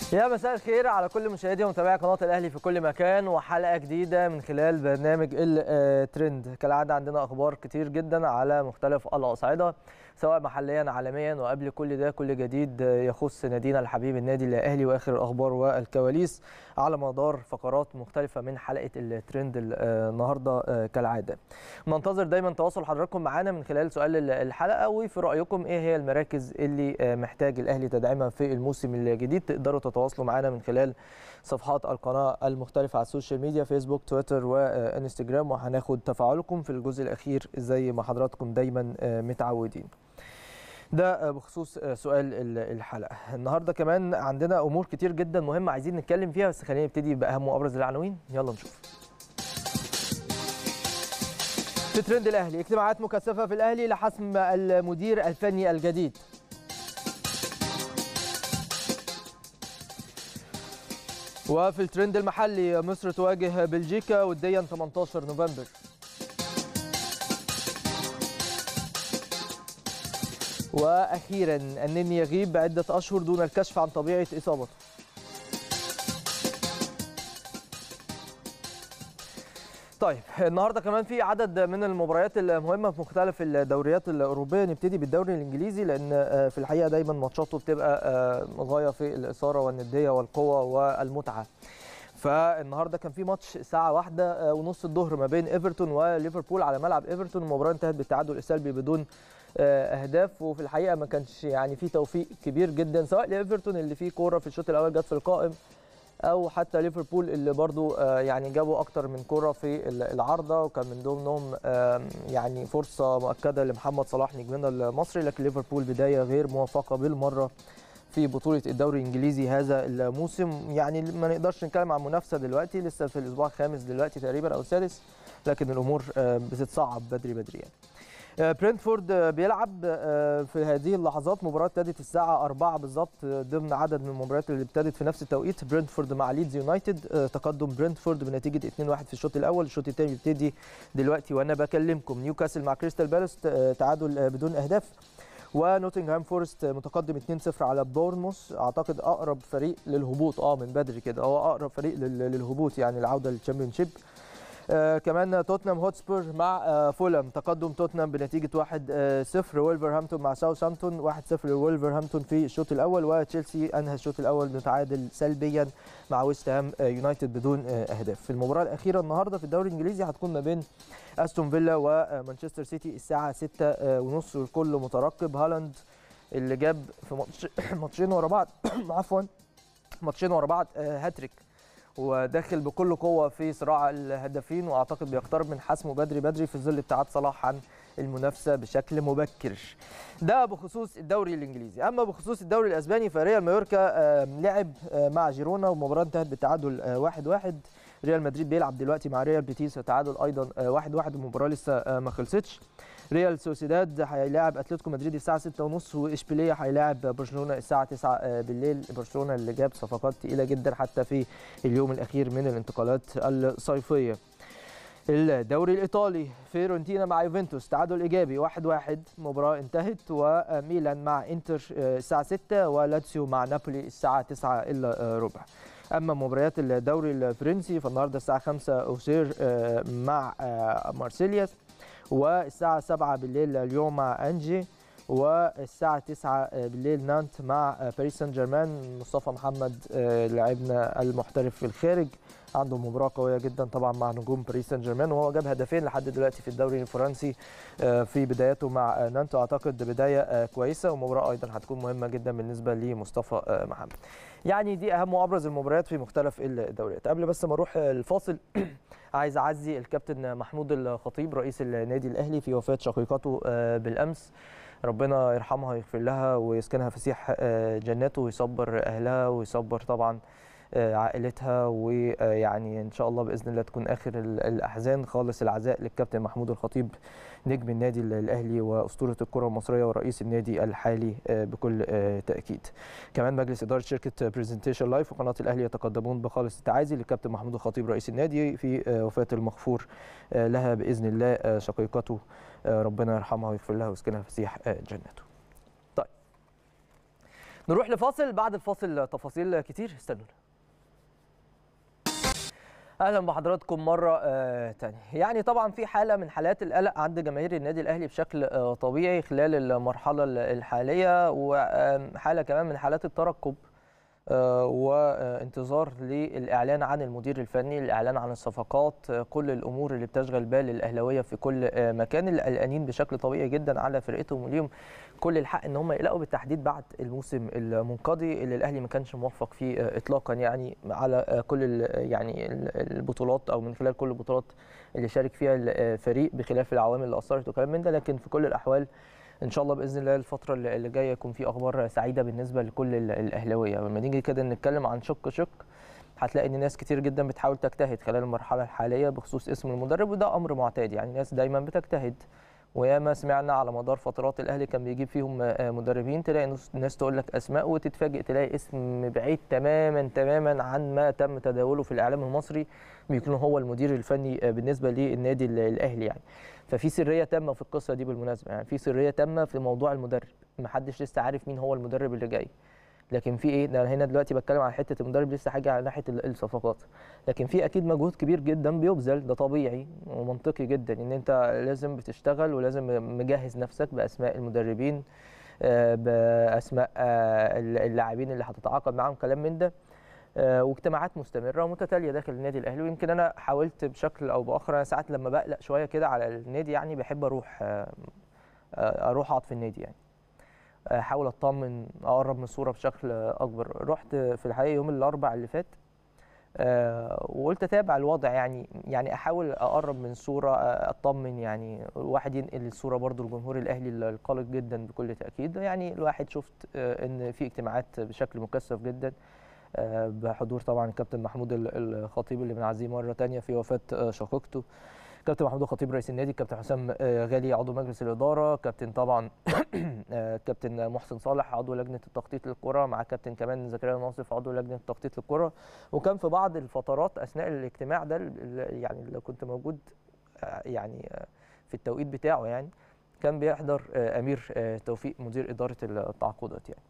يا مساء الخير على كل مشاهدي ومتابعي قناه الاهلي في كل مكان وحلقه جديده من خلال برنامج الترند كالعاده عندنا اخبار كتير جدا على مختلف الاصعده سواء محليا عالميا وقبل كل ده كل جديد يخص نادينا الحبيب النادي الاهلي واخر الاخبار والكواليس على مدار فقرات مختلفه من حلقه الترند النهارده كالعاده ننتظر دايما تواصل حضراتكم معانا من خلال سؤال الحلقه وفي رايكم ايه هي المراكز اللي محتاج الاهلي تدعيمها في الموسم الجديد تقدروا تتواصلوا معانا من خلال صفحات القناه المختلفه على السوشيال ميديا فيسبوك تويتر وانستجرام وهناخد تفاعلكم في الجزء الاخير زي ما حضراتكم دايما متعودين ده بخصوص سؤال الحلقه النهارده كمان عندنا امور كتير جدا مهمه عايزين نتكلم فيها بس خلينا نبتدي باهم وابرز العناوين يلا نشوف في ترند الاهلي اجتماعات مكثفه في الاهلي لحسم المدير الفني الجديد وفي الترند المحلي مصر تواجه بلجيكا وديا 18 نوفمبر واخيرا النني يغيب بعده اشهر دون الكشف عن طبيعه اصابته طيب النهارده كمان في عدد من المباريات المهمه في مختلف الدوريات الاوروبيه نبتدي بالدوري الانجليزي لان في الحقيقه دايما ماتشاته بتبقى غايه في الاثاره والنديه والقوه والمتعه فالنهارده كان في ماتش الساعه واحدة ونص الظهر ما بين ايفرتون وليفربول على ملعب ايفرتون المباراه انتهت بالتعادل السلبي بدون اهداف وفي الحقيقه ما كانش يعني في توفيق كبير جدا سواء لايفرتون اللي فيه كوره في الشوط الاول جت في القائم او حتى ليفربول اللي برضو يعني جابوا اكتر من كره في العارضه وكان من ضمنهم يعني فرصه مؤكده لمحمد صلاح نجمنا المصري لكن ليفربول بدايه غير موفقه بالمره في بطوله الدوري الانجليزي هذا الموسم يعني ما نقدرش نتكلم عن منافسه دلوقتي لسه في الاسبوع الخامس دلوقتي تقريبا او السادس لكن الامور بتتصعب بدري بدري يعني. برينتفورد بيلعب في هذه اللحظات مباراة ابتدت الساعة 4 بالظبط ضمن عدد من المباريات اللي ابتدت في نفس التوقيت برينتفورد مع ليدز يونايتد تقدم برينتفورد بنتيجة 2-1 في الشوط الأول الشوط الثاني بيبتدي دلوقتي وأنا بكلمكم نيوكاسل مع كريستال بالاس تعادل بدون أهداف ونوتنغهام فورست متقدم 2-0 على بورنموث اعتقد اقرب فريق للهبوط اه من بدري كده هو اقرب فريق للهبوط يعني العوده للتشامبيونشيب آه كمان توتنهام هوتسبور مع آه فولهام تقدم توتنهام بنتيجه 1-0 وولفرهامبتون مع ساوثهامبتون 1-0 لولفرهامبتون في الشوط الاول وتشيلسي انهى الشوط الاول متعادل سلبيا مع ويست هام آه يونايتد بدون اهداف في المباراه الاخيره النهارده في الدوري الانجليزي هتكون ما بين استون فيلا ومانشستر سيتي الساعه 6 ونص والكل مترقب هالاند اللي جاب في ماتش ماتشين ورا بعض عفوا ماتشين ورا بعض هاتريك وداخل بكل قوه في صراع الهدافين واعتقد بيقترب من حسمه بدري بدري في ظل ابتعاد صلاح عن المنافسه بشكل مبكر. ده بخصوص الدوري الانجليزي، اما بخصوص الدوري الاسباني فريال مايوركا لعب مع جيرونا والمباراه انتهت بالتعادل 1-1 ريال مدريد بيلعب دلوقتي مع ريال بيتيس تعادل ايضا 1-1 المباراه لسه ما خلصتش. ريال سوسيداد هيلاعب اتلتيكو مدريد الساعه 6:30 واشبيليه هيلاعب برشلونه الساعه 9 بالليل برشلونه اللي جاب صفقات تقيله جدا حتى في اليوم الاخير من الانتقالات الصيفيه الدوري الايطالي فيرونتينا مع يوفنتوس تعادل ايجابي 1-1 مباراه انتهت وميلان مع انتر الساعه 6 ولاتسيو مع نابولي الساعه 9 الا ربع اما مباريات الدوري الفرنسي فالنهارده الساعه 5 اوسير مع مارسيليا والساعة 7 بالليل اليوم مع أنجي والساعة 9 بالليل نانت مع باريس سان جيرمان مصطفى محمد لاعبنا المحترف في الخارج عنده مباراة قوية جدا طبعا مع نجوم باريس سان جيرمان وهو جاب هدفين لحد دلوقتي في الدوري الفرنسي في بدايته مع نانت اعتقد بداية كويسة ومباراة ايضا هتكون مهمة جدا بالنسبة لمصطفى محمد. يعني دي اهم وابرز المباريات في مختلف الدوريات قبل بس ما اروح الفاصل عايز اعزي الكابتن محمود الخطيب رئيس النادي الاهلي في وفاه شقيقته بالامس ربنا يرحمها ويغفر لها ويسكنها فسيح جناته ويصبر اهلها ويصبر طبعا عائلتها ويعني ان شاء الله باذن الله تكون اخر الاحزان خالص العزاء للكابتن محمود الخطيب نجم النادي الاهلي واسطوره الكره المصريه ورئيس النادي الحالي بكل تاكيد. كمان مجلس اداره شركه برزنتيشن لايف وقناه الاهلي يتقدمون بخالص التعازي للكابتن محمود الخطيب رئيس النادي في وفاه المغفور لها باذن الله شقيقته ربنا يرحمها ويغفر لها ويسكنها فسيح جنته. نروح لفاصل بعد الفاصل تفاصيل كتير استنونا اهلا بحضراتكم مره آه تانية يعني طبعا في حاله من حالات القلق عند جماهير النادي الاهلي بشكل آه طبيعي خلال المرحله الحاليه وحاله كمان من حالات الترقب آه وانتظار للاعلان عن المدير الفني الاعلان عن الصفقات آه كل الامور اللي بتشغل بال الاهلاويه في كل آه مكان اللي قلقانين بشكل طبيعي جدا على فرقتهم وليهم كل الحق ان هم يقلقوا بالتحديد بعد الموسم المنقضي اللي الاهلي ما كانش موفق فيه اطلاقا يعني على كل يعني البطولات او من خلال كل البطولات اللي شارك فيها الفريق بخلاف العوامل اللي اثرت وكلام من ده لكن في كل الاحوال ان شاء الله باذن الله الفتره اللي جايه يكون في اخبار سعيده بالنسبه لكل الاهلاويه لما نيجي كده نتكلم عن شق شق هتلاقي ان ناس كتير جدا بتحاول تجتهد خلال المرحله الحاليه بخصوص اسم المدرب وده امر معتاد يعني ناس دايما بتجتهد وياما سمعنا على مدار فترات الاهلي كان بيجيب فيهم مدربين تلاقي الناس تقول لك اسماء وتتفاجئ تلاقي اسم بعيد تماما تماما عن ما تم تداوله في الاعلام المصري بيكون هو المدير الفني بالنسبه للنادي الاهلي يعني ففي سريه تامه في القصه دي بالمناسبه يعني في سريه تامه في موضوع المدرب ما حدش لسه عارف مين هو المدرب اللي جاي لكن في ايه ده هنا دلوقتي بتكلم على حته المدرب لسه حاجه على ناحيه الصفقات لكن في اكيد مجهود كبير جدا بيبذل ده طبيعي ومنطقي جدا ان انت لازم بتشتغل ولازم مجهز نفسك باسماء المدربين باسماء اللاعبين اللي هتتعاقد معاهم كلام من ده واجتماعات مستمره ومتتاليه داخل النادي الاهلي ويمكن انا حاولت بشكل او باخر انا ساعات لما بقلق شويه كده على النادي يعني بحب اروح اروح اقعد في النادي يعني احاول اطمن اقرب من الصوره بشكل اكبر رحت في الحقيقه يوم الاربع اللي فات أه وقلت اتابع الوضع يعني يعني احاول اقرب من الصوره اطمن يعني الواحد ينقل الصوره برضو لجمهور الاهلي القلق جدا بكل تاكيد يعني الواحد شفت ان في اجتماعات بشكل مكثف جدا أه بحضور طبعا الكابتن محمود الخطيب اللي بنعزيه مره ثانيه في وفاه شقيقته كابتن محمود الخطيب رئيس النادي كابتن حسام غالي عضو مجلس الاداره كابتن طبعا كابتن محسن صالح عضو لجنه التخطيط للكره مع كابتن كمان زكريا ناصف عضو لجنه التخطيط للكره وكان في بعض الفترات اثناء الاجتماع ده يعني اللي كنت موجود يعني في التوقيت بتاعه يعني كان بيحضر امير توفيق مدير اداره التعاقدات يعني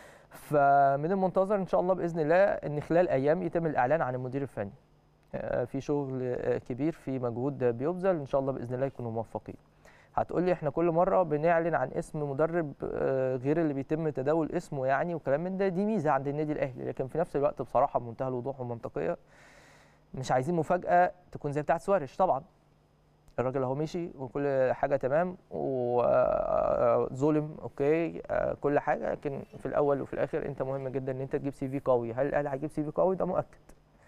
فمن المنتظر ان شاء الله باذن الله ان خلال ايام يتم الاعلان عن المدير الفني في شغل كبير في مجهود بيبذل ان شاء الله باذن الله يكونوا موفقين هتقول لي احنا كل مره بنعلن عن اسم مدرب غير اللي بيتم تداول اسمه يعني وكلام من ده دي ميزه عند النادي الاهلي لكن في نفس الوقت بصراحه بمنتهى الوضوح والمنطقيه مش عايزين مفاجاه تكون زي بتاعه سواريش طبعا الراجل اهو مشي وكل حاجه تمام وظلم اوكي كل حاجه لكن في الاول وفي الاخر انت مهم جدا ان انت تجيب سي في قوي هل الاهلي هيجيب سي في قوي ده مؤكد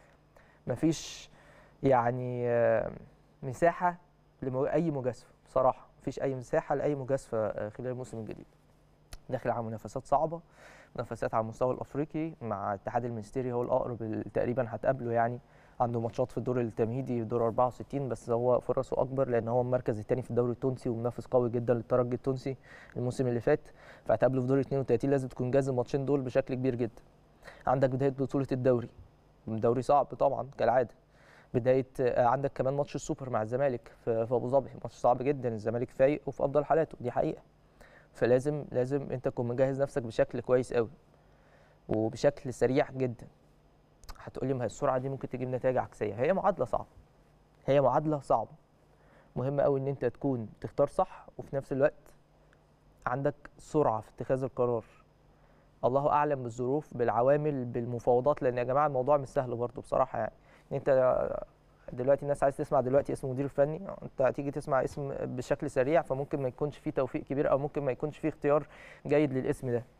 مفيش يعني مساحه لاي مجازفه بصراحه مفيش اي مساحه لاي مجازفه خلال الموسم الجديد داخل على منافسات صعبه منافسات على المستوى الافريقي مع الاتحاد المنستيري هو الاقرب اللي تقريبا هتقابله يعني عنده ماتشات في الدور التمهيدي في دور 64 بس هو فرصه اكبر لان هو المركز الثاني في الدوري التونسي ومنافس قوي جدا للترجي التونسي الموسم اللي فات فهتقابله في دور 32 لازم تكون جاهز الماتشين دول بشكل كبير جدا عندك بدايه بطوله الدوري دوري صعب طبعا كالعاده بدايه عندك كمان ماتش السوبر مع الزمالك في ابو ظبي ماتش صعب جدا الزمالك فايق وفي افضل حالاته دي حقيقه فلازم لازم انت تكون مجهز نفسك بشكل كويس قوي وبشكل سريع جدا هتقولي ما هي السرعه دي ممكن تجيب نتائج عكسيه هي معادله صعبه هي معادله صعبه مهم قوي ان انت تكون تختار صح وفي نفس الوقت عندك سرعه في اتخاذ القرار الله اعلم بالظروف بالعوامل بالمفاوضات لان يا جماعه الموضوع مش سهل برضه بصراحه يعني ان انت دلوقتي الناس عايز تسمع دلوقتي اسم مدير فني انت هتيجي تسمع اسم بشكل سريع فممكن ما يكونش فيه توفيق كبير او ممكن ما يكونش فيه اختيار جيد للاسم ده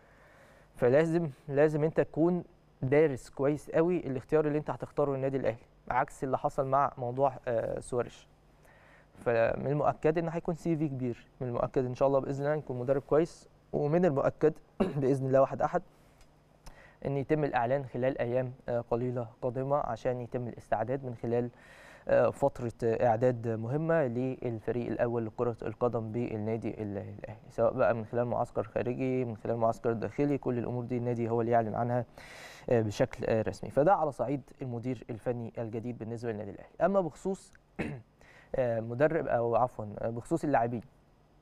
فلازم لازم انت تكون دارس كويس قوي الاختيار اللي انت هتختاره للنادي الاهلي عكس اللي حصل مع موضوع آه سواريش فمن المؤكد ان هيكون سي في كبير من المؤكد ان شاء الله باذن الله يكون مدرب كويس ومن المؤكد باذن الله واحد احد ان يتم الاعلان خلال ايام قليله قادمه عشان يتم الاستعداد من خلال فتره اعداد مهمه للفريق الاول لكره القدم بالنادي الاهلي سواء بقى من خلال معسكر خارجي من خلال معسكر داخلي كل الامور دي النادي هو اللي يعلن عنها بشكل رسمي فده على صعيد المدير الفني الجديد بالنسبه للنادي الاهلي اما بخصوص مدرب او عفوا بخصوص اللاعبين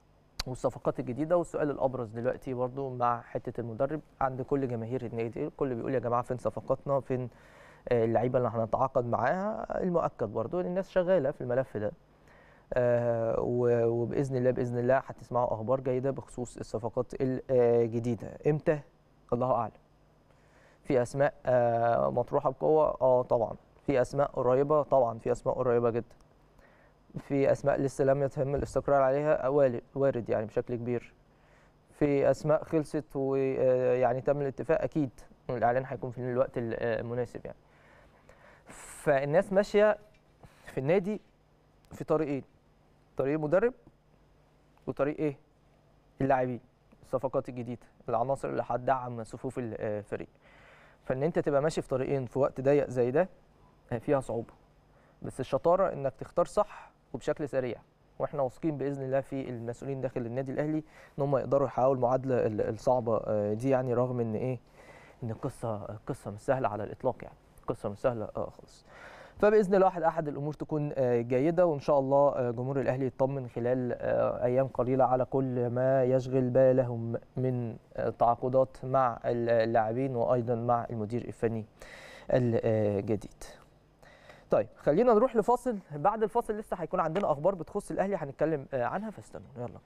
والصفقات الجديده والسؤال الابرز دلوقتي برضو مع حته المدرب عند كل جماهير النادي الكل بيقول يا جماعه فين صفقاتنا فين آه، اللعيبه اللي هنتعاقد معاها المؤكد برضو ان الناس شغاله في الملف ده آه، و- وباذن الله باذن الله هتسمعوا اخبار جيده بخصوص الصفقات الجديده امتى الله اعلم في اسماء آه، مطروحه بقوه اه طبعا في اسماء قريبه طبعا في اسماء قريبه جدا في اسماء لسه لم يتم الاستقرار عليها وارد وارد يعني بشكل كبير في اسماء خلصت ويعني تم الاتفاق اكيد الاعلان هيكون في الوقت المناسب يعني فالناس ماشيه في النادي في طريقين طريق مدرب وطريق ايه اللاعبين الصفقات الجديده العناصر اللي هتدعم صفوف الفريق فان انت تبقى ماشي في طريقين في وقت ضيق زي ده فيها صعوبه بس الشطاره انك تختار صح وبشكل سريع واحنا واثقين باذن الله في المسؤولين داخل النادي الاهلي ان هم يقدروا يحققوا المعادله ال- الصعبه آه، دي يعني رغم ان ايه ان القصه القصه مش سهله على الاطلاق يعني القصه مش سهله آه خالص فباذن الله واحد احد الامور تكون آه، جيده وان شاء الله آه، جمهور الاهلي يطمن خلال آه، ايام قليله على كل ما يشغل بالهم من آه، تعاقدات مع اللاعبين وايضا مع المدير الفني الجديد طيب خلينا نروح لفاصل بعد الفاصل لسه هيكون عندنا اخبار بتخص الاهلي هنتكلم آه، عنها فاستنوا يلا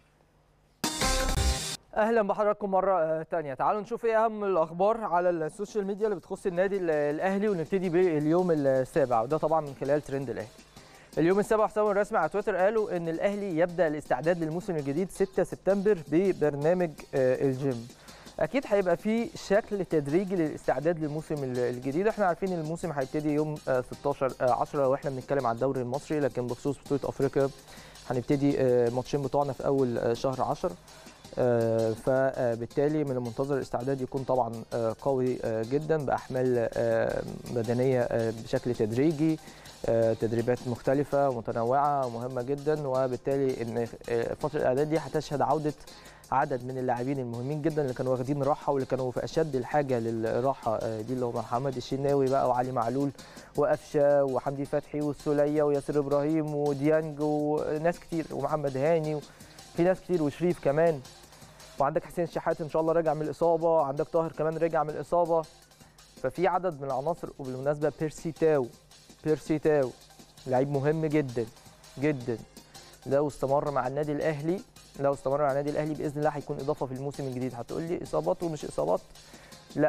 اهلا بحضراتكم مره آه، تانية تعالوا نشوف ايه اهم الاخبار على السوشيال ميديا اللي بتخص النادي ال- الاهلي ونبتدي باليوم السابع وده طبعا من خلال ترند الاهلي اليوم السابع حسابهم الرسمي على تويتر قالوا ان الاهلي يبدا الاستعداد للموسم الجديد 6 سبتمبر ببرنامج آه، الجيم اكيد هيبقى في شكل تدريجي للاستعداد للموسم ال- الجديد احنا عارفين ان الموسم هيبتدي يوم آه، 16 آه، 10 واحنا بنتكلم عن الدوري المصري لكن بخصوص بطوله افريقيا هنبتدي آه، الماتشين بتوعنا في اول آه، شهر 10 آه، فبالتالي من المنتظر الاستعداد يكون طبعا آه، قوي آه، جدا باحمال آه، بدنيه آه، بشكل تدريجي آه، تدريبات مختلفه ومتنوعه ومهمه جدا وبالتالي ان آه، فتره الاعداد دي هتشهد عوده عدد من اللاعبين المهمين جدا اللي كانوا واخدين راحه واللي كانوا في اشد الحاجه للراحه آه، دي اللي هو محمد الشناوي بقى وعلي معلول وقفشه وحمدي فتحي والسوليه وياسر ابراهيم وديانج وناس كتير ومحمد هاني في ناس كتير وشريف كمان وعندك حسين شحات ان شاء الله راجع من الاصابه عندك طاهر كمان راجع من الاصابه ففي عدد من العناصر وبالمناسبه بيرسي تاو بيرسي تاو لعيب مهم جدا جدا لو استمر مع النادي الاهلي لو استمر مع النادي الاهلي باذن الله هيكون اضافه في الموسم الجديد هتقول لي اصابات ومش اصابات لا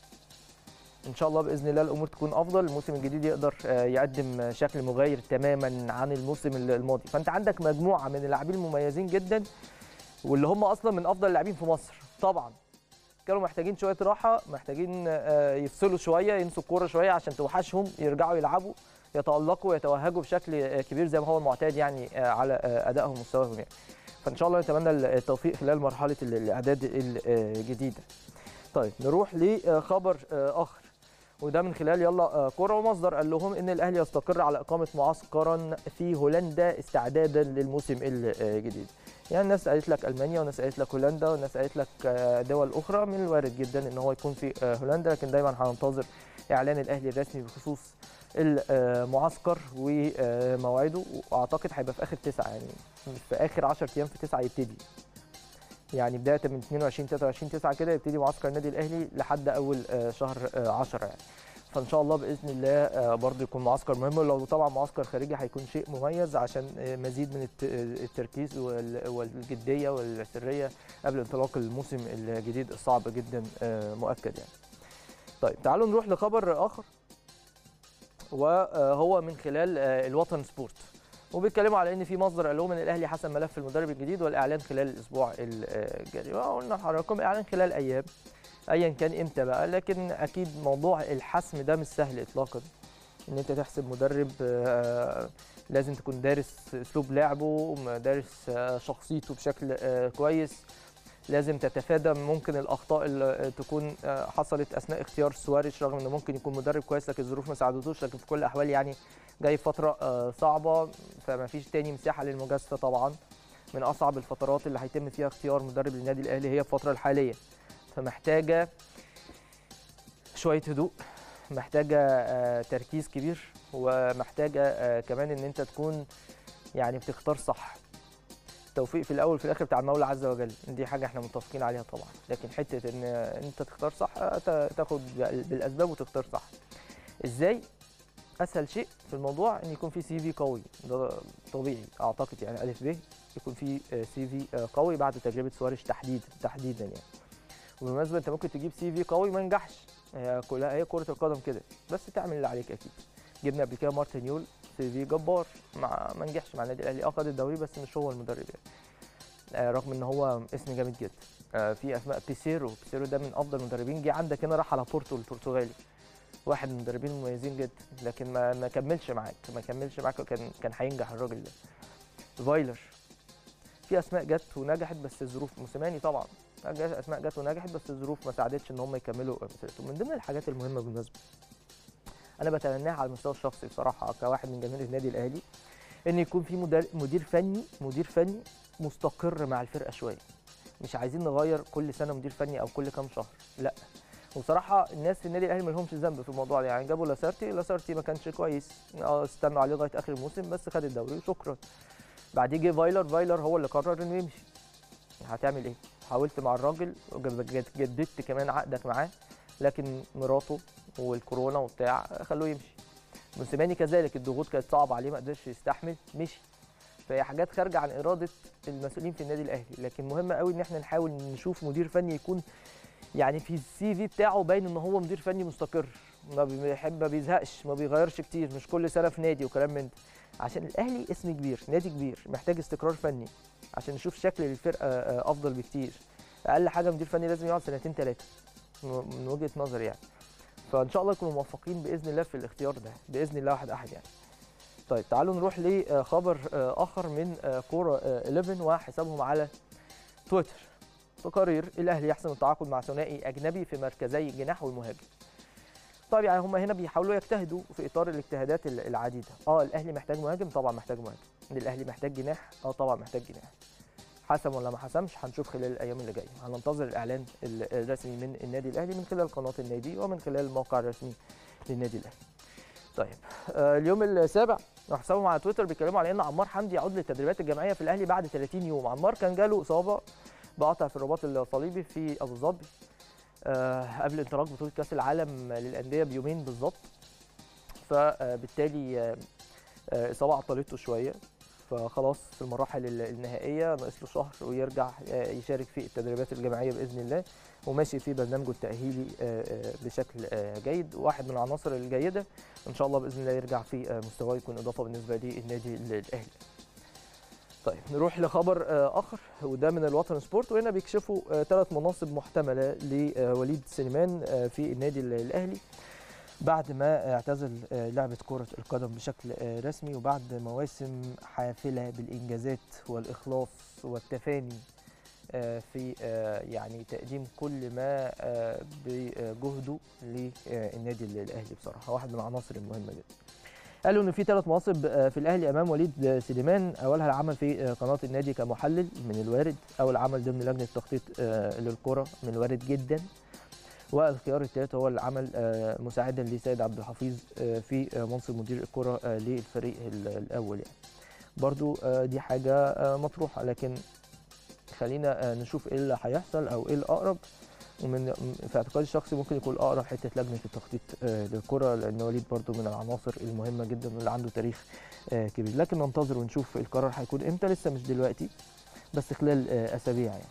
ان شاء الله باذن الله الامور تكون افضل الموسم الجديد يقدر آه، يقدم شكل مغاير تماما عن الموسم الماضي فانت عندك مجموعه من اللاعبين المميزين جدا واللي هم اصلا من افضل اللاعبين في مصر طبعا كانوا محتاجين شويه راحه محتاجين آه، يفصلوا شويه ينسوا الكوره شويه عشان توحشهم يرجعوا يلعبوا يتالقوا ويتوهجوا بشكل آه، كبير زي ما هو المعتاد يعني آه، على آه، ادائهم ومستواهم يعني فان شاء الله نتمنى التوفيق خلال مرحله ال- الاعداد الجديده طيب نروح لخبر آه، اخر وده من خلال يلا آه، كوره ومصدر قال لهم ان الاهلي يستقر على اقامه معسكرا في هولندا استعدادا للموسم الجديد يعني الناس قالت لك المانيا وناس قالت لك هولندا وناس قالت لك آه، دول اخرى من الوارد جدا ان هو يكون في آه، هولندا لكن دايما هننتظر اعلان الاهلي الرسمي بخصوص المعسكر وموعده واعتقد هيبقى في اخر تسعه يعني في اخر 10 ايام في تسعه يبتدي يعني بدايه من 22 23 9 كده يبتدي معسكر النادي الاهلي لحد اول آه، شهر آه، 10 يعني فان شاء الله باذن الله آه، برضه يكون معسكر مهم لو طبعا معسكر خارجي هيكون شيء مميز عشان آه، مزيد من الت- التركيز وال- والجديه والسريه قبل انطلاق الموسم الجديد الصعب جدا آه، مؤكد يعني. طيب تعالوا نروح لخبر اخر وهو من خلال آه، الوطن سبورت وبيتكلموا على ان في مصدر قال لهم ان الاهلي حسم ملف المدرب الجديد والاعلان خلال الاسبوع الجاري وقلنا لحضراتكم اعلان خلال ايام ايا كان امتى بقى لكن اكيد موضوع الحسم ده مش سهل اطلاقا ان انت تحسب مدرب آه، لازم تكون دارس اسلوب لعبه دارس آه، شخصيته بشكل آه، كويس لازم تتفادى ممكن الاخطاء اللي تكون آه، حصلت اثناء اختيار سواريش رغم انه ممكن يكون مدرب كويس لكن الظروف ما ساعدتوش لكن في كل الاحوال يعني جاي في فتره آه، صعبه فما فيش تاني مساحه للمجازفه طبعا من اصعب الفترات اللي هيتم فيها اختيار مدرب للنادي الاهلي هي الفتره الحاليه فمحتاجه شويه هدوء محتاجه آه، تركيز كبير ومحتاجه آه، كمان ان انت تكون يعني بتختار صح التوفيق في الاول وفي الاخر بتاع المولى عز وجل دي حاجه احنا متفقين عليها طبعا لكن حته ان انت تختار صح تا- تاخد بالاسباب وتختار صح ازاي اسهل شيء في الموضوع ان يكون في سي في قوي ده طبيعي اعتقد يعني الف ب يكون في سي في قوي بعد تجربه سواريش تحديدا تحديدا يعني وبالمناسبه انت ممكن تجيب سي في قوي ما ينجحش هي كلها هي كره القدم كده بس تعمل اللي عليك اكيد جبنا قبل كده مارتن يول سي في جبار مع ما نجحش مع النادي الاهلي اه خد الدوري بس مش هو المدرب يعني آه رغم ان هو اسم جامد جدا آه في اسماء بيسيرو بيسيرو ده من افضل المدربين جه عندك هنا راح على بورتو البرتغالي واحد من المدربين المميزين جدا لكن ما ما كملش معاك ما كملش معاك كان كان هينجح الراجل ده فايلر في اسماء جت ونجحت بس الظروف موسيماني طبعا جت- اسماء جت ونجحت بس الظروف ما ساعدتش ان هم يكملوا مسيرتهم من ضمن الحاجات المهمه بالمناسبه انا بتمناها على المستوى الشخصي بصراحه كواحد من جماهير النادي الاهلي ان يكون في مدير مدير فني مدير فني مستقر مع الفرقه شويه مش عايزين نغير كل سنه مدير فني او كل كام شهر لا وبصراحه الناس في النادي الاهلي ما لهمش ذنب في الموضوع ده يعني جابوا لاسارتي لاسارتي ما كانش كويس اه استنوا عليه لغايه اخر الموسم بس خد الدوري وشكرا بعديه جه فايلر فايلر هو اللي قرر انه يمشي هتعمل ايه حاولت مع الراجل وجد- جددت كمان عقدك معاه لكن مراته والكورونا وبتاع خلوه يمشي موسيماني كذلك الضغوط كانت صعبه عليه ما قدرش يستحمل مشي فهي حاجات خارجه عن اراده المسؤولين في النادي الاهلي لكن مهم قوي ان احنا نحاول نشوف مدير فني يكون يعني في السي في بتاعه باين ان هو مدير فني مستقر ما بيحب ما بيزهقش ما بيغيرش كتير مش كل سنه في نادي وكلام من ده عشان الاهلي اسم كبير نادي كبير محتاج استقرار فني عشان نشوف شكل الفرقه آه، افضل بكتير اقل حاجه مدير فني لازم يقعد سنتين ثلاثه من وجهه نظري يعني فان شاء الله يكونوا موفقين باذن الله في الاختيار ده باذن الله واحد احد يعني طيب تعالوا نروح لخبر آه، اخر من آه، كوره آه، 11 وحسابهم على تويتر تقارير الاهلي يحسم التعاقد مع ثنائي اجنبي في مركزي الجناح والمهاجم طيب يعني هم هنا بيحاولوا يجتهدوا في اطار الاجتهادات ال- العديده اه الاهلي محتاج مهاجم طبعا محتاج مهاجم الاهلي محتاج جناح اه طبعا محتاج جناح حسم ولا ما حسمش هنشوف خلال الايام اللي جايه هننتظر الاعلان ال- الرسمي من النادي الاهلي من خلال قناه النادي ومن خلال الموقع الرسمي للنادي الاهلي طيب آه اليوم السابع حسابهم على تويتر بيتكلموا على ان عمار حمدي يعود للتدريبات الجماعيه في الاهلي بعد 30 يوم عمار كان جاله اصابه بقطع في الرباط الصليبي في ابو ظبي آه قبل انطلاق بطوله كاس العالم للانديه بيومين بالظبط فبالتالي آه، آه، اصابه عطلته شويه فخلاص في المراحل ال- النهائيه ناقص له شهر ويرجع آه، يشارك في التدريبات الجماعيه باذن الله وماشي في برنامجه التاهيلي آه، آه، بشكل آه، جيد واحد من العناصر الجيده ان شاء الله باذن الله يرجع في آه، مستواه يكون اضافه بالنسبه للنادي ال- الاهلي طيب نروح لخبر آه، اخر وده من الوطن سبورت وهنا بيكشفوا ثلاث مناصب محتمله لوليد سليمان آه، في النادي ال- الاهلي بعد ما اعتزل آه، لعبه كره القدم بشكل آه، رسمي وبعد مواسم حافله بالانجازات والاخلاص والتفاني آه، في آه، يعني تقديم كل ما آه، بجهده للنادي الاهلي بصراحه واحد من العناصر المهمه جدا قالوا ان في ثلاث مناصب آه، في الاهلي امام وليد سليمان اولها العمل في آه، قناه النادي كمحلل من الوارد او العمل ضمن لجنه التخطيط آه، للكره من الوارد جدا والخيار الثالث هو العمل آه، مساعدا لسيد عبد الحفيظ آه، في آه، منصب مدير الكره آه، للفريق ال- الاول يعني برضو آه، دي حاجه آه، مطروحه لكن خلينا آه، نشوف ايه اللي هيحصل او ايه الاقرب ومن في اعتقادي الشخصي ممكن يكون الاقرب حته لجنه التخطيط آه، للكره لان وليد برضو من العناصر المهمه جدا واللي عنده تاريخ آه، كبير لكن ننتظر ونشوف القرار هيكون امتى لسه مش دلوقتي بس خلال آه، اسابيع يعني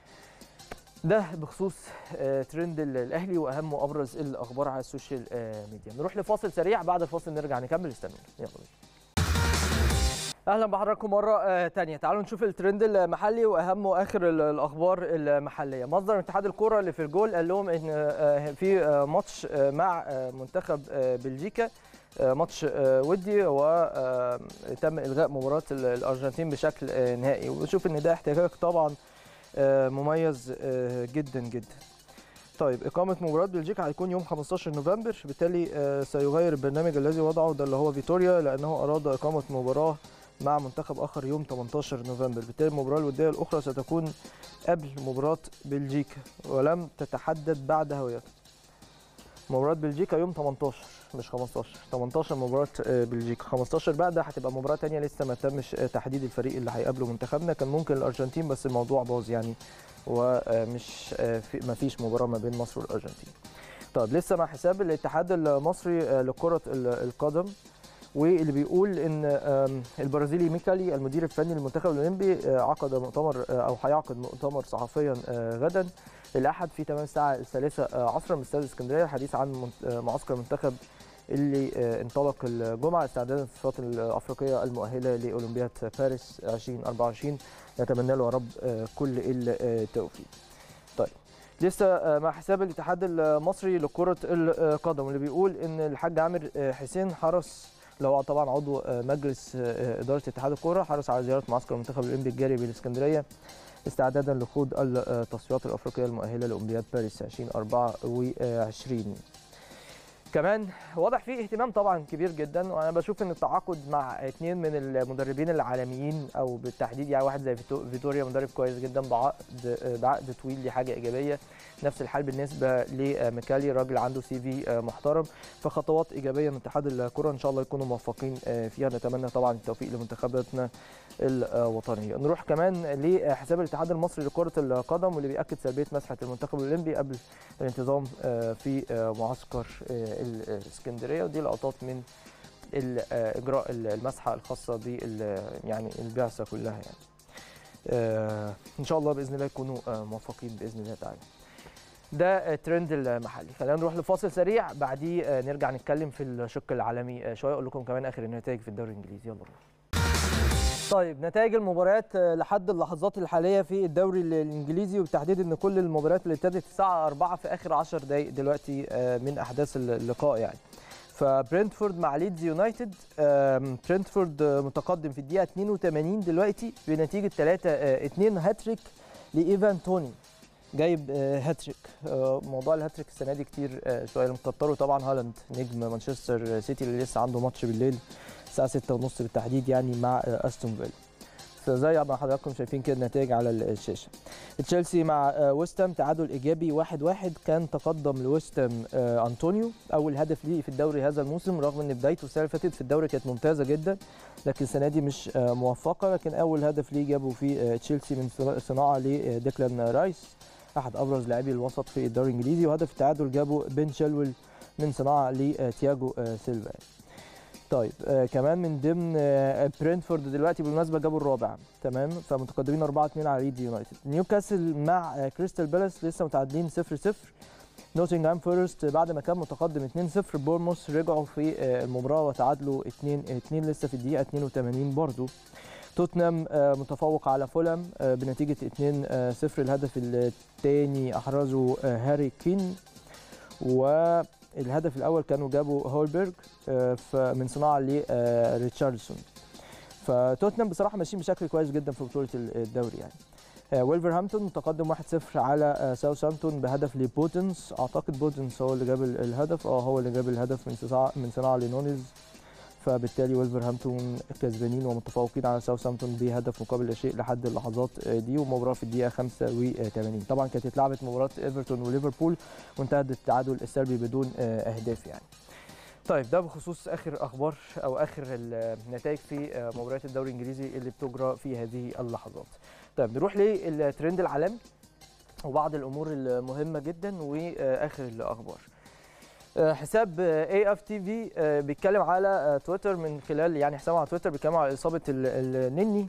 ده بخصوص آه، ترند ال- الاهلي واهم وابرز الاخبار على السوشيال آه، ميديا نروح لفاصل سريع بعد الفاصل نرجع نكمل استنونا يلا بينا اهلا بحضراتكم مره آه، تانية تعالوا نشوف الترند المحلي واهم واخر ال- الاخبار المحليه مصدر من اتحاد الكوره اللي في الجول قال لهم ان آه، في آه، ماتش آه، مع آه، منتخب آه، بلجيكا آه، ماتش آه، ودي وتم الغاء مباراه ال- الارجنتين بشكل آه، نهائي وبشوف ان ده احتكاك طبعا آه، مميز آه، جدا جدا طيب إقامة مباراة بلجيكا هيكون يوم 15 نوفمبر بالتالي آه، سيغير البرنامج الذي وضعه ده اللي هو فيتوريا لأنه أراد إقامة مباراة مع منتخب آخر يوم 18 نوفمبر بالتالي المباراة الودية الأخرى ستكون قبل مباراة بلجيكا ولم تتحدد بعد هويتها مباراه بلجيكا يوم 18 مش 15 18 مباراه آه، بلجيكا 15 بقى ده هتبقى مباراه تانية لسه ما تمش آه، تحديد الفريق اللي هيقابله منتخبنا كان ممكن الارجنتين بس الموضوع باظ يعني ومش ما فيش مباراه ما بين مصر والارجنتين طيب لسه مع حساب الاتحاد المصري آه، لكره ال- القدم واللي بيقول ان آم، البرازيلي ميكالي المدير الفني للمنتخب الاولمبي آه، عقد مؤتمر آه، او هيعقد مؤتمر صحفيا آه، غدا الاحد في تمام الساعه الثالثه آه، عصرا من استاد اسكندريه الحديث عن منت- آه، معسكر المنتخب اللي آه، انطلق الجمعه استعدادا للصفات الافريقيه المؤهله لاولمبياد باريس 2024 نتمنى له يا رب آه، كل التوفيق. طيب لسه آه، مع حساب الاتحاد المصري لكره القدم اللي بيقول ان الحاج عامر آه، حسين حرص اللي هو طبعا عضو آه، مجلس آه، اداره اتحاد الكوره حرص على زياره معسكر المنتخب الاولمبي الجاري بالاسكندريه استعدادا لخوض التصفيات الافريقيه المؤهله لاولمبياد باريس 2024 كمان واضح فيه اهتمام طبعا كبير جدا وانا بشوف ان التعاقد مع اثنين من المدربين العالميين او بالتحديد يعني واحد زي فيتو- فيتوريا مدرب كويس جدا بعقد بعقد طويل دي حاجه ايجابيه نفس الحال بالنسبه لميكالي راجل عنده سي في محترم فخطوات ايجابيه من اتحاد الكره ان شاء الله يكونوا موفقين فيها نتمنى طبعا التوفيق لمنتخباتنا الوطنيه نروح كمان لحساب الاتحاد المصري لكره القدم واللي بياكد سلبيه مسحه المنتخب الاولمبي قبل الانتظام آه، في آه، معسكر آه، الاسكندريه ودي لقطات من ال- آه، اجراء المسحه الخاصه بال يعني البعثه كلها يعني آه، ان شاء الله باذن الله يكونوا آه، موفقين باذن الله تعالى ده آه، ترند المحلي خلينا نروح لفاصل سريع بعديه آه، نرجع نتكلم في الشق العالمي آه، شويه اقول لكم كمان اخر النتائج في الدوري الانجليزي يلا نروح طيب نتائج المباريات آه، لحد اللحظات الحاليه في الدوري ال- الانجليزي وبالتحديد ان كل المباريات اللي ابتدت الساعه 4 في اخر 10 دقائق دلوقتي آه، من احداث اللقاء يعني فبرنتفورد مع ليدز يونايتد آم، برنتفورد آه، متقدم في الدقيقه 82 دلوقتي بنتيجه 3 2 هاتريك لايفان توني جايب آه، هاتريك آه، موضوع الهاتريك السنه دي كتير آه، شويه اللي مكتره طبعا هالاند نجم مانشستر سيتي اللي لسه عنده ماتش بالليل الساعه 6:30 بالتحديد يعني مع آه، استون فيلا فزي ما حضراتكم شايفين كده النتائج على الشاشه تشيلسي مع آه، ويست هام تعادل ايجابي 1-1 واحد واحد كان تقدم لويست هام آه، انطونيو اول هدف ليه في الدوري هذا الموسم رغم ان بدايته السنه اللي فاتت في الدوري كانت ممتازه جدا لكن السنه دي مش آه، موفقه لكن اول هدف ليه جابه في آه، تشيلسي من صنا- صناعه لديكلان رايس احد ابرز لاعبي الوسط في الدوري الانجليزي وهدف التعادل جابه بن شيلويل من صناعه لتياجو آه، سيلفا طيب آه كمان من ضمن آه برينفورد دلوقتي بالمناسبه جابوا الرابع تمام فمتقدمين 4 2 على ليدز يونايتد نيوكاسل مع آه كريستال بالاس لسه متعادلين 0 0 نوتنغهام فورست بعد ما كان متقدم 2 0 بورموس رجعوا في آه المباراه وتعادلوا 2 2 لسه في الدقيقه 82 برضو توتنهام آه متفوق على فولهام آه بنتيجه 2 آه 0 الهدف الثاني احرزه آه هاري كين والهدف الاول كانوا جابوا هولبرج آه، ف- من صناعه لريتشاردسون فتوتنهام بصراحه ماشيين بشكل كويس جدا في بطوله ال- الدوري يعني آه، ويلفرهامبتون متقدم 1-0 على آه، ساوثهامبتون بهدف لبوتنس اعتقد بوتنس هو اللي جاب ال- الهدف اه هو اللي جاب الهدف من صناعه من صناعه لنونيز فبالتالي ويلفرهامبتون كسبانين ومتفوقين على ساوثهامبتون بهدف مقابل لا شيء لحد اللحظات آه، دي ومباراه في الدقيقه 85 طبعا كانت اتلعبت مباراه ايفرتون وليفربول وانتهت بالتعادل السلبي بدون آه، اهداف يعني طيب ده بخصوص اخر اخبار او اخر النتائج في آه، مباريات الدوري الانجليزي اللي بتجرى في هذه اللحظات طيب نروح للترند العالمي وبعض الامور المهمه جدا واخر الاخبار آه، حساب اي اف تي في بيتكلم على آه، تويتر من خلال يعني حسابه على تويتر بيتكلم على اصابه ال- النني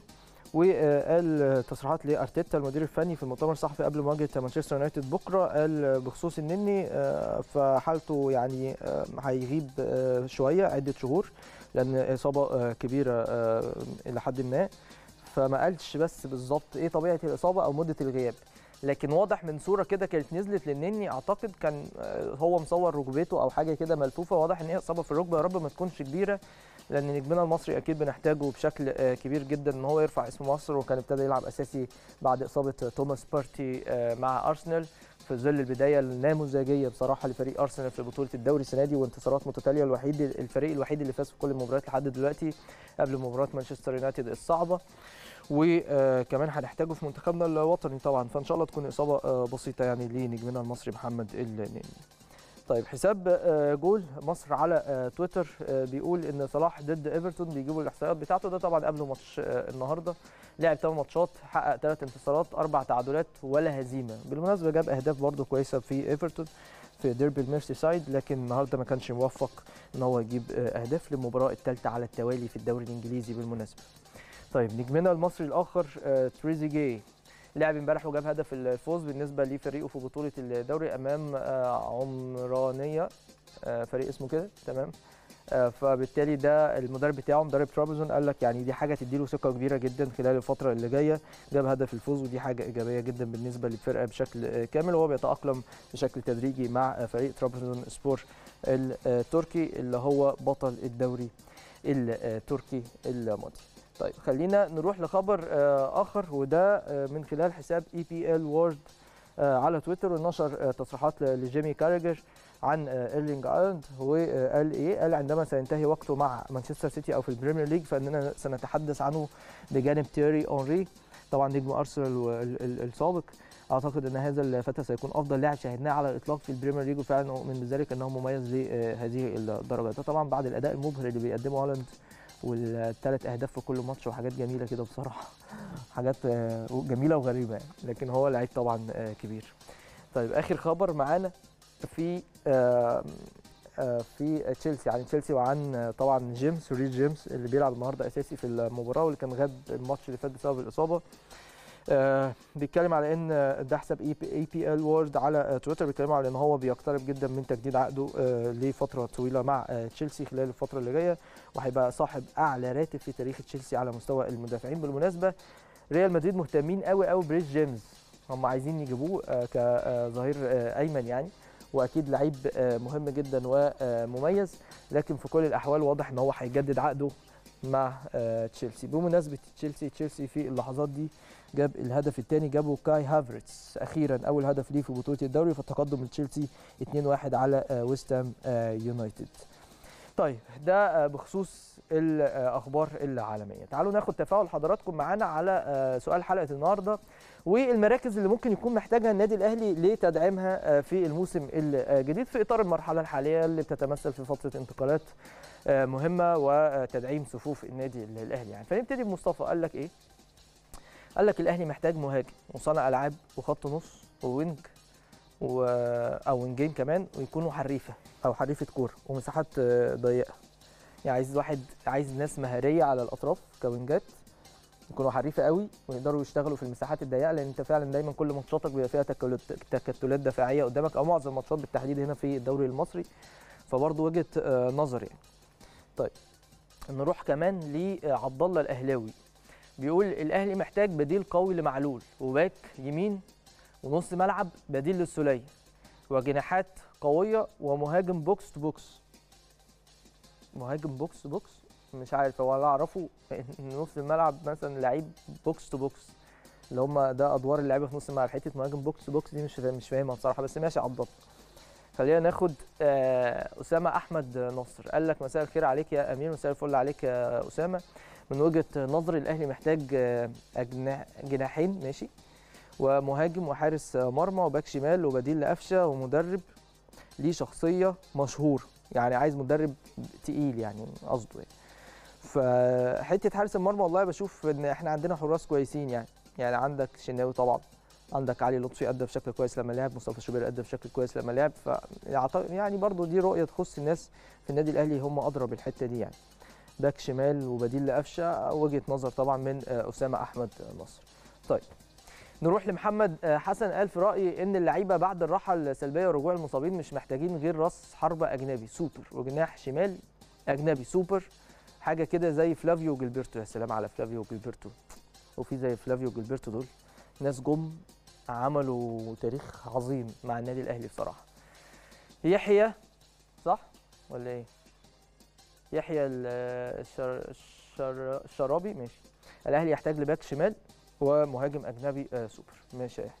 وقال تصريحات لارتيتا المدير الفني في المؤتمر الصحفي قبل مواجهه مانشستر يونايتد بكره قال بخصوص النني آه، فحالته يعني آه، هيغيب آه، شويه عده شهور لان اصابه آه، كبيره آه، الى حد ما فما قالش بس بالظبط ايه طبيعه الاصابه او مده الغياب لكن واضح من صوره كده كانت نزلت للنني اعتقد كان آه، هو مصور ركبته او حاجه كده ملفوفه واضح ان هي اصابه في الركبه يا رب ما تكونش كبيره لان نجمنا المصري اكيد بنحتاجه بشكل آه، كبير جدا ان هو يرفع اسم مصر وكان ابتدى يلعب اساسي بعد اصابه توماس بارتي آه، مع ارسنال في ظل البدايه النموذجيه بصراحه لفريق ارسنال في بطوله الدوري السنه دي وانتصارات متتاليه الوحيد الفريق الوحيد اللي فاز في كل المباريات لحد دلوقتي قبل مباراه مانشستر يونايتد الصعبه وكمان هنحتاجه في منتخبنا الوطني طبعا فان شاء الله تكون اصابه آه، بسيطه يعني لنجمنا المصري محمد النني طيب حساب آه، جول مصر على آه، تويتر آه، بيقول ان صلاح ضد ايفرتون بيجيبوا الاحصائيات بتاعته ده طبعا قبل ماتش آه، النهارده لعب 8 ماتشات حقق 3 انتصارات اربع تعادلات ولا هزيمه بالمناسبه جاب اهداف برده كويسه في ايفرتون في ديربي الميرسي سايد لكن النهارده ما كانش موفق ان هو يجيب آه، اهداف للمباراه الثالثه على التوالي في الدوري الانجليزي بالمناسبه طيب نجمنا المصري الاخر آه، تريزيجيه لعب امبارح وجاب هدف الفوز بالنسبه لفريقه في بطوله الدوري امام آه، عمرانيه آه، فريق اسمه كده تمام آه، فبالتالي ده المدرب بتاعه مدرب ترابزون قال لك يعني دي حاجه تديله ثقه كبيره جدا خلال الفتره اللي جايه جاب هدف الفوز ودي حاجه ايجابيه جدا بالنسبه للفرقه بشكل آه، كامل وهو بيتاقلم بشكل تدريجي مع آه، فريق ترابزون سبور التركي اللي هو بطل الدوري التركي الماضي طيب خلينا نروح لخبر آه، اخر وده آه، من خلال حساب اي بي ال وورد على تويتر ونشر آه، تصريحات ل- لجيمي كاريجر عن آه، ايرلينج ايلاند وقال ايه قال عندما سينتهي وقته مع مانشستر سيتي او في البريمير ليج فاننا سنتحدث عنه بجانب تيري اونري طبعا نجم ارسنال وال- ال- السابق اعتقد ان هذا الفتى سيكون افضل لاعب شاهدناه على الاطلاق في البريمير ليج وفعلا اؤمن بذلك انه مميز لهذه الدرجه ده طبعا بعد الاداء المبهر اللي بيقدمه هالاند والثلاث اهداف في كل ماتش وحاجات جميله كده بصراحه حاجات آه، جميله وغريبه يعني لكن هو لعيب طبعا آه، كبير طيب اخر خبر معانا في آه، آه، في تشيلسي يعني تشيلسي وعن آه، طبعا جيمس ريد جيمس اللي بيلعب النهارده اساسي في المباراه واللي كان غاب الماتش اللي فات بسبب الاصابه آه بيتكلم على ان آه، ده حساب اي بي اي بي ال وورد على آه، تويتر بيتكلموا على ان هو بيقترب جدا من تجديد عقده آه لفتره طويله مع آه تشيلسي خلال الفتره اللي جايه وهيبقى صاحب اعلى راتب في تاريخ تشيلسي على مستوى المدافعين بالمناسبه ريال مدريد مهتمين قوي قوي بريس جيمس هم عايزين يجيبوه آه كظهير آه ايمن يعني واكيد لعيب آه مهم جدا ومميز لكن في كل الاحوال واضح ان هو هيجدد عقده مع آه تشيلسي بمناسبه تشيلسي تشيلسي في اللحظات دي جاب الهدف الثاني جابه كاي هافرتس اخيرا اول هدف ليه في بطوله الدوري فالتقدم من تشيلسي 2-1 على آه، ويست هام آه، يونايتد طيب ده آه، بخصوص الاخبار العالميه تعالوا ناخد تفاعل حضراتكم معانا على آه، سؤال حلقه النهارده والمراكز اللي ممكن يكون محتاجها النادي الاهلي لتدعيمها آه، في الموسم الجديد في اطار المرحله الحاليه اللي بتتمثل في فتره انتقالات آه، مهمه وتدعيم صفوف النادي الاهلي يعني فنبتدي بمصطفى قال لك ايه قال لك الاهلي محتاج مهاجم وصانع العاب وخط نص ووينج و... او وينجين كمان ويكونوا حريفه او حريفه كوره ومساحات آه، ضيقه يعني عايز واحد عايز ناس مهاريه على الاطراف كوينجات يكونوا حريفه قوي ويقدروا يشتغلوا في المساحات الضيقه لان انت فعلا دايما كل ماتشاتك بيبقى فيها تكتلات تكتلات دفاعيه قدامك او معظم الماتشات بالتحديد هنا في الدوري المصري فبرضه وجهه آه، نظر يعني طيب نروح كمان لعبد الله الاهلاوي بيقول الاهلي محتاج بديل قوي لمعلول وباك يمين ونص ملعب بديل للسوليه وجناحات قويه ومهاجم بوكس تو بوكس مهاجم بوكس تو بوكس مش عارف هو اللي اعرفه ان نص الملعب مثلا لعيب بوكس تو بوكس اللي هم ده ادوار اللعيبه في نص الملعب حته مهاجم بوكس تو بوكس دي مش فاهم مش فاهمها بصراحه بس ماشي عبد الله خلينا ناخد آه، اسامه احمد نصر قال لك مساء الخير عليك يا امير مساء الفل عليك يا اسامه من وجهه نظري الاهلي محتاج آه، أجناح جناحين ماشي ومهاجم وحارس آه، مرمى وباك شمال وبديل لقفشه ومدرب ليه شخصيه مشهور يعني عايز مدرب تقيل يعني قصده يعني فحته حارس المرمى والله بشوف ان احنا عندنا حراس كويسين يعني يعني عندك شناوي طبعا عندك علي لطفي ادى بشكل كويس لما لعب مصطفى شوبير ادى بشكل كويس لما لعب ف يعني برضو دي رؤيه تخص الناس في النادي الاهلي هم ادرى بالحته دي يعني باك شمال وبديل لقفشه وجهه نظر طبعا من آه، اسامه احمد نصر طيب نروح لمحمد آه، حسن قال في رايي ان اللعيبه بعد الراحه السلبيه ورجوع المصابين مش محتاجين غير راس حربه اجنبي سوبر وجناح شمال اجنبي سوبر حاجه كده زي فلافيو جilberto يا سلام على فلافيو جilberto وفي زي فلافيو جilberto دول ناس جم عملوا تاريخ عظيم مع النادي الاهلي بصراحه يحيى صح ولا ايه يحيى ال- الشر... الشر... الشرابي ماشي الاهلي يحتاج لباك شمال ومهاجم اجنبي آه سوبر ماشي يا يحيى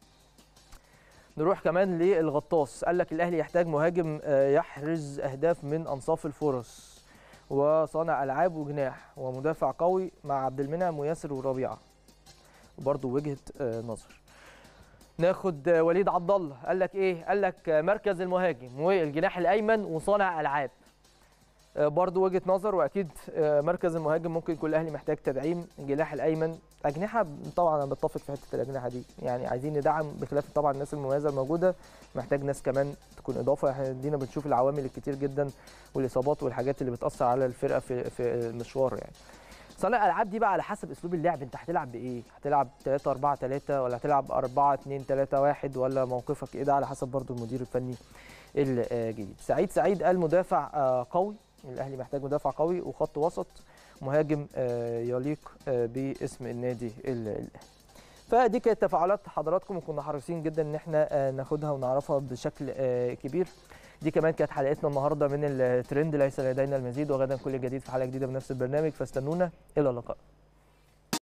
نروح كمان للغطاس قال لك الاهلي يحتاج مهاجم آه يحرز اهداف من انصاف الفرص وصانع العاب وجناح ومدافع قوي مع عبد المنعم وياسر وربيعه برضه وجهه آه نظر ناخد وليد عبد الله قال لك ايه قال لك مركز المهاجم والجناح الايمن وصانع العاب برضو وجهه نظر واكيد مركز المهاجم ممكن يكون الاهلي محتاج تدعيم الجناح الايمن اجنحه طبعا انا بتفق في حته الاجنحه دي يعني عايزين ندعم بخلاف طبعا الناس المميزه الموجوده محتاج ناس كمان تكون اضافه احنا دينا بنشوف العوامل الكتير جدا والاصابات والحاجات اللي بتاثر على الفرقه في في المشوار يعني صانع الالعاب دي بقى على حسب اسلوب اللعب انت هتلعب بايه هتلعب 3 4 3 ولا هتلعب 4 2 3 1 ولا موقفك ايه ده على حسب برضو المدير الفني الجديد سعيد سعيد قال مدافع قوي الاهلي محتاج مدافع قوي وخط وسط مهاجم يليق باسم النادي الاهلي فدي كانت تفاعلات حضراتكم وكنا حريصين جدا ان احنا ناخدها ونعرفها بشكل كبير دي كمان كانت حلقتنا النهارده من الترند ليس لدينا المزيد وغدا كل جديد في حلقه جديده بنفس البرنامج فاستنونا الى اللقاء